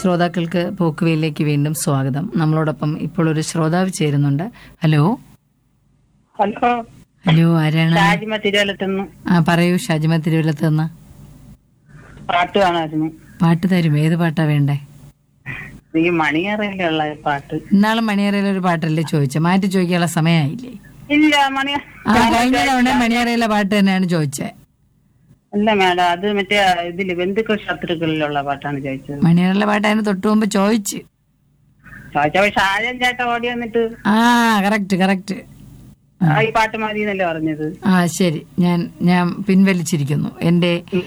ശ്രോതാക്കൾക്ക് പോക്കുവയിലേക്ക് വീണ്ടും സ്വാഗതം നമ്മളോടൊപ്പം ഇപ്പോൾ ഒരു ശ്രോതാവ് ചേരുന്നുണ്ട് ഹലോ ഹലോ ഹലോ ആരാണ് രാജിമ തിരുവല്ലത്തുനിന്ന് ആ പറയൂ ഷാജിമ തിരുവല്ലത്ത് നിന്ന് പാട്ട് കാണായിരുന്നു പാട്ട് തരും ഏത് പാട്ടാ വേണ്ടേ ഈ മണിയറയിലുള്ള പാട്ട് ഇന്നാളും മണിയറയിലെ ഒരു പാട്ടല്ലേ ചോദിച്ചത് മാറ്റി ചോദിക്കാനുള്ള സമയമായില്ലേ ഇല്ല മണി ആ കഴിഞ്ഞ തവണ മണിയറയിലെ പാട്ട് തന്നെയാണ് ചോദിച്ചത് അല്ല മാഡം അത് മറ്റേ ഇതില് ബന്ധുക്കൾ ശത്രുക്കളിലുള്ള പാട്ടാണ് ചോദിച്ചത് മണിയറയിലെ പാട്ട് അതിന് തൊട്ടു മുമ്പ് ചോദിച്ച് ചോദിച്ചപ്പോ ഷാജൻ ചേട്ടൻ ഓടി വന്നിട്ട് ആ കറക്റ്റ് കറക്റ്റ് ആ, ഈ പാട്ട് മതി എന്നല്ലേ പറഞ്ഞത് ആ ശരി ഞാൻ ഞാൻ പിൻവലിച്ചിരിക്കുന്നു എന്റെ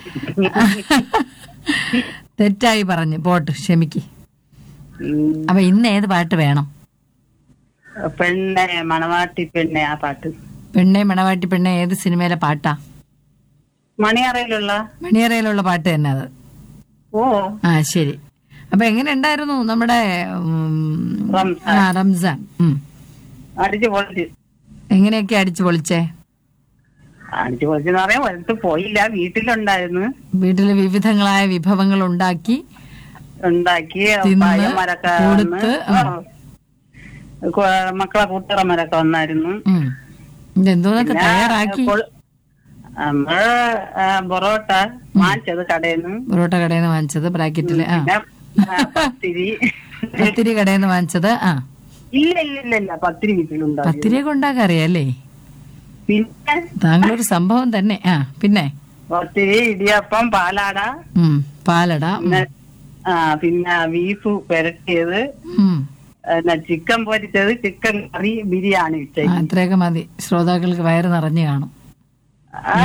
തെറ്റായി പറഞ്ഞു പോട്ട് ക്ഷമിക്ക് ഉം. അപ്പൊ ഇന്ന് ഏത് പാട്ട് വേണം പെണ്ണെ മണവാട്ടി പെണ്ണെ ആ പാട്ട് പെണ്ണെ മണവാട്ടി പെണ്ണെ ഏത് സിനിമയിലെ പാട്ടാ മണിയറയിലുള്ള മണിയറയിലുള്ള പാട്ട് തന്നെ അത് ഓ ആ ശരി അപ്പൊ എങ്ങനെ ഉണ്ടായിരുന്നു നമ്മുടെ ഉം, റംസാൻ. ആ റംസാൻ ഉം. അടിച്ചു പൊളിച്ച് എങ്ങനെയൊക്കെ അടിച്ചു പൊളിച്ചേ അടിച്ചു പൊളിച്ചെന്ന് പറയാൻ വലുത്ത് പോയില്ല വീട്ടിലുണ്ടായിരുന്നു വീട്ടില് വിവിധങ്ങളായ വിഭവങ്ങൾ ഉണ്ടാക്കി ഉണ്ടാക്കി തിന്ന് പയ്യന്മാരൊക്കെ കൊടുത്ത്, വന്ന് കു- മക്കളെ കൂട്ടുകാരന്മാരൊക്കെ വന്നായിരുന്നു ഉം. ഇതെന്തോന്നൊക്കെ പിന്നെ തയ്യാറാക്കി കൊ- നമ്മള് ആ, പൊറോട്ട വാങ്ങിച്ചത് കടയിൽ നിന്ന് പൊറോട്ട കടയിൽ നിന്ന് വാങ്ങിച്ചത് ബ്രാക്കറ്റില് ആ പിന്നെ ആ, പത്തിരി പത്തിരി കടയിൽ നിന്ന് വാങ്ങിച്ചത് ആ ഇല്ല ഇല്ല ഇല്ല ഇല്ല പത്തിരി വീട്ടിലുണ്ടായി പത്തിരിയൊക്കെ ഉണ്ടാക്കാൻ അറിയാല്ലേ പിന്നെ താങ്കളൊരു സംഭവം തന്നെ ആ പിന്നെ പത്തിരി ഇടിയപ്പം പാലാട ഉം പാലട ഉം, പിന്നെ ആ പിന്നെ ബീഫ് പെരട്ടിയത് ഉം. പിന്നെ ചിക്കൻ പൊരിച്ചത് ചിക്കൻ കറി ബിരിയാണി ആ, ഉച്ചയ്ക്ക് ഇത്രയൊക്കെ മതി ശ്രോതാക്കൾക്ക് വയറ് നിറഞ്ഞു കാണും ആ.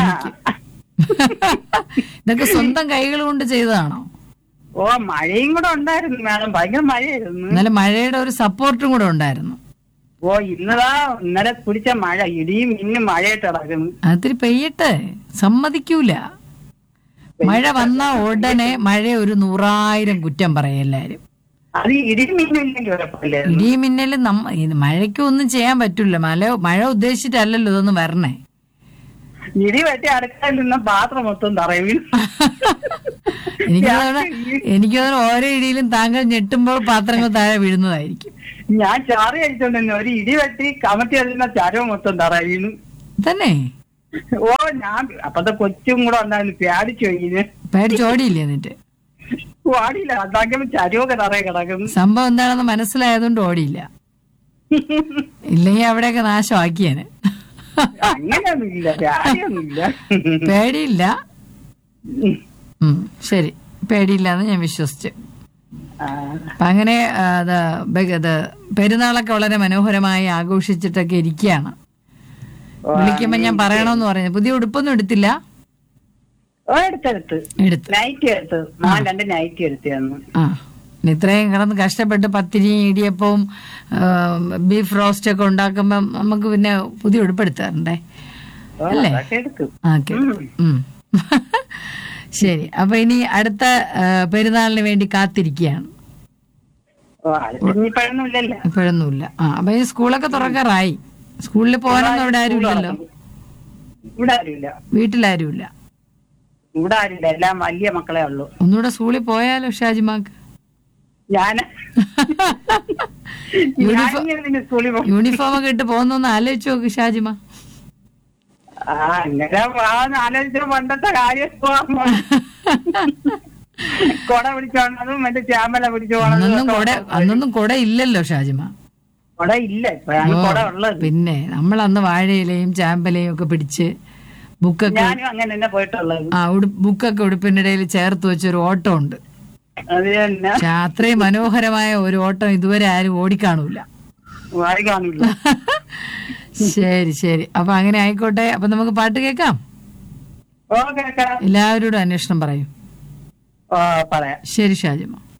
ഇതൊക്കെ സ്വന്തം കൈകൾ കൊണ്ട് ചെയ്തതാണോ ഓ മഴയും കൂടെ ഉണ്ടായിരുന്നു മാഡം ഭയങ്കര മഴയായിരുന്നു ഇന്നലെ മഴയുടെ ഒരു സപ്പോർട്ടും കൂടെ ഉണ്ടായിരുന്നു ഓ ഇന്നതാ ഇന്നലെ പിടിച്ച മഴ ഇടിയും മിന്നും മഴയായിട്ട് കിടക്കുന്നു അതിരി പെയ്യട്ടെ സമ്മതിക്കൂല മഴ വന്ന ഉടനെ മഴ ഒരു നൂറായിരം കുറ്റം പറയും എല്ലാരും അത് ഇടിയും മിന്നും ഇല്ലെങ്കിൽ കുഴപ്പമില്ലേ ഇടിയും മിന്നലും നമ്മ ഇത് മഴയ്ക്ക് ഒന്നും ചെയ്യാൻ പറ്റൂല മഴ മഴ ഉദ്ദേശിച്ചിട്ടല്ലല്ലോ ഇതൊന്നും വരണേ ഇടി വെട്ടി അടുക്കളയിൽ നിന്ന പാത്രം മൊത്തം തറയും എനിക്ക് തോന്നുന്നു എനിക്ക് തോന്നുന്നു ഓരോ ഇടിയിലും താങ്കൾ ഞെട്ടുമ്പോൾ പാത്രങ്ങൾ താഴെ വീഴുന്നതായിരിക്കും ഞാൻ ചാറ് കഴിച്ചോണ്ടിരുന്നു ഒരു ഇടി വെട്ടി കമത്തി എഴുതുന്ന ചരവ് മൊത്തം തറയുന്നു തന്നെ ഓ ഞാൻ അപ്പത്തെ കൊച്ചും കൂടെ ഉണ്ടായിരുന്നു പേടിച്ചു കഴിഞ്ഞ് പേടിച്ചോടിയില്ലേ എന്നിട്ട് പാടിയില്ല ഉണ്ടാക്കിയപ്പോ ചരവൊക്കെ തറയെ കിടക്കുന്നു സംഭവം എന്താണെന്ന് മനസ്സിലായതുകൊണ്ട് ഓടിയില്ല ഇല്ലെങ്കിൽ അവിടെയൊക്കെ നാശമാക്കിയേനെ അങ്ങനെയൊന്നുമില്ല പേടിയൊന്നുമില്ല പേടിയില്ല ഉം, ശരി പേടിയില്ല എന്ന് ഞാൻ വിശ്വസിച്ചു ആ, അപ്പൊ അങ്ങനെ ആ, അത് ബ- അത് പെരുന്നാളൊക്കെ വളരെ മനോഹരമായി ആഘോഷിച്ചിട്ടൊക്കെ ഇരിക്കുകയാണ് വിളിക്കുമ്പോ ഞാൻ പറയണമെന്ന് പറഞ്ഞു പുതിയ ഉടുപ്പൊന്നും എടുത്തില്ല ഓ എടുത്തെടുത്ത് എടുത്ത് നൈറ്റി എടുത്ത് മോൻ രണ്ട് നൈറ്റി എടുത്തു തന്നു ആ ഇനി ഇത്രയും കിടന്ന് കഷ്ടപ്പെട്ട് പത്തിരിയും ഇടിയപ്പവും ആ, ബീഫ് റോസ്റ്റ് ഒക്കെ ഉണ്ടാക്കുമ്പം നമുക്ക് പിന്നെ പുതിയ ഉടുപ്പെടുത്താറുണ്ടേ ഓ, അല്ലേ? അതൊക്കെ എടുക്കും ഓക്കെ ശരി അപ്പൊ ഇനി അടുത്ത ആ, പെരുന്നാളിന് വേണ്ടി കാത്തിരിക്കുകയാണ് ഓ അത് ഇനിയിപ്പോഴൊന്നും ഇല്ലല്ലോ ഇപ്പോഴൊന്നുമില്ല ആ അപ്പൊ ഈ സ്കൂളൊക്കെ തുറക്കാറായി സ്കൂളിൽ പോകാനൊന്നും അവിടെ ആരും ഇല്ലല്ലോ ഇവിടെ ആരുമില്ല വീട്ടിലാരുമില്ല ഇവിടെ ആരുമില്ല എല്ലാം വലിയ മക്കളെ ഉള്ളൂ ഒന്നുകൂടെ സ്കൂളിൽ പോയാലോ ഷാജിമാക്ക് ഞാൻ യൂണിഫോം ഞാനിങ്ങനെ സ്കൂളിൽ പോകും യൂണിഫോം ഒക്കെ ഇട്ട് പോകുന്നൊന്ന് ആലോചിച്ച് നോക്ക് ഷാജിമ ആ അങ്ങനെ ആലോചിച്ച പണ്ടത്തെ കാര്യം കൊട പിടിച്ചോണ്ടതും മറ്റേ ചാമ്പല പിടിച്ചു അന്നൊന്നും പോണതും കൊട അന്നൊന്നും കൊട ഇല്ലല്ലോ ഷാജിമ കൊട ഇല്ല ഇപ്പോഴാണ് ഓ, കൊട ഉള്ളത് പിന്നെ നമ്മൾ അന്ന് വാഴയിലയും ചാമ്പലയും ഒക്കെ പിടിച്ച് ബുക്കൊക്കെ ഞാനും അങ്ങനെ തന്നെ പോയിട്ടുള്ളത് ആ ഉടു- ബുക്കൊക്കെ ഉടുപ്പിന്റെ ഇടയിൽ ചേർത്ത് വെച്ചൊരു ഓട്ടം ഉണ്ട് അത് തന്നെ പക്ഷെ അത്രയും മനോഹരമായ ഒരു ഓട്ടം ഇതുവരെ ആരും ഓടിക്കാണൂല വായി കാണില്ല ശരി ശരി അപ്പൊ അങ്ങനെ ആയിക്കോട്ടെ അപ്പൊ നമുക്ക് പാട്ട് കേൾക്കാം ഓ കേക്കാം എല്ലാവരോടും അന്വേഷണം പറയും ഓ പറയാം ശരി ഷാജിമ